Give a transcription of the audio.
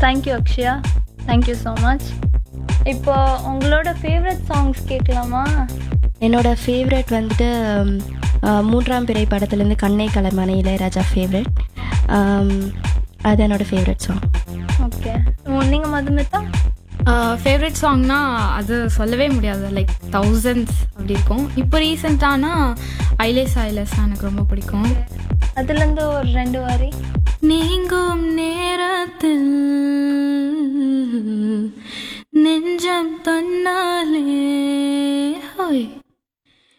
thank you Akshaya thank you so much இப்போ உங்களோட favourite songs கேட்கலாமா என்னோட ஃபேவரட் வந்துட்டு ம், ஆ, மூன்றாம் பிறை படத்துலேருந்து கண்ணை கலைமனை இளையராஜா ஃபேவரட் அது என்னோட ஃபேவரட் சாங் ஓகே நீங்கள் மதுமிதா ஃபேவரட் சாங்னா அது சொல்லவே முடியாது லைக் தௌசண்ட்ஸ் அப்படி இருக்கும் இப்போ ரீசெண்டானா ஐலேஸ் ஐலேஸ் எனக்கு ரொம்ப பிடிக்கும் அதுலேருந்து ஒரு ரெண்டு வாரி நீங்கோ